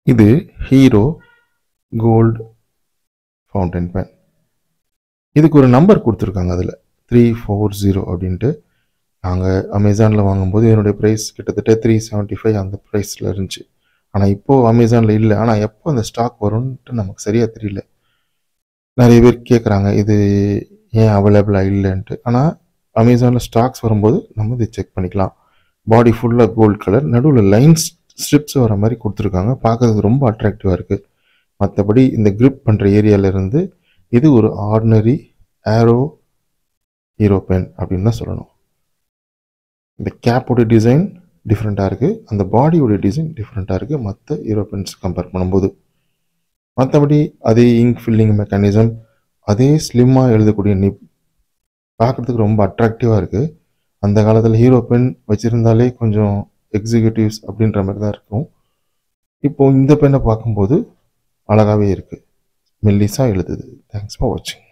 இது hero gold fountain pen இதுக்கு ஒரு நம்பர் கொடுத்துருக்காங்க அதில் த்ரீ ஃபோர் ஜீரோ அப்படின்ட்டு நாங்கள் அமேசானில் வாங்கும்போது இதனுடைய ப்ரைஸ் கிட்டத்தட்ட த்ரீ செவன்ட்டி ஃபைவ் அந்த ப்ரைஸில் இருந்துச்சு ஆனால் இப்போது அமேசானில் இல்லை ஆனால் எப்போ அந்த ஸ்டாக் வரும்ன்ட்டு நமக்கு சரியாக தெரியல நிறைய பேர் கேட்குறாங்க இது ஏன் அவைலபிளாக இல்லைன்ட்டு ஆனால் அமேசானில் ஸ்டாக்ஸ் வரும்போது நம்ம இதை செக் பண்ணிக்கலாம் பாடி ஃபுல்லாக கோல்ட் கலர் நடுவில் லைன்ஸ் ஸ்ட்ரிப்ஸ் வர மாதிரி கொடுத்துருக்காங்க பார்க்கறதுக்கு ரொம்ப அட்ராக்டிவாக இருக்குது மற்றபடி இந்த grip பண்ணுற ஏரியாவிலேருந்து இது ஒரு ஆர்டினரி ஏரோ ஹீரோ பென் அப்படின்னு தான் சொல்லணும் இந்த கேப்போட டிசைன் டிஃப்ரெண்ட்டாக இருக்குது அந்த பாடியோட டிசைன் டிஃப்ரெண்ட்டாக இருக்குது மற்ற ஹீரோ பென்ஸ் கம்பேர் பண்ணும்போது மற்றபடி அதே இங்க் ஃபில்லிங் மெக்கானிசம் அதே ஸ்லிம்மாக எழுதக்கூடிய நிப் பார்க்குறதுக்கு ரொம்ப அட்ராக்டிவாக இருக்குது அந்த காலத்தில் ஹீரோ பென் வச்சுருந்தாலே கொஞ்சம் எக்ஸிக்யூட்டிவ்ஸ் அப்படின்ற மாதிரி தான் இருக்கும் இப்போ இந்த பெண்ணை பார்க்கும்போது அழகாகவே இருக்குது மெல்லிஸாக எழுதுது தேங்க்ஸ் ஃபார் வாட்சிங்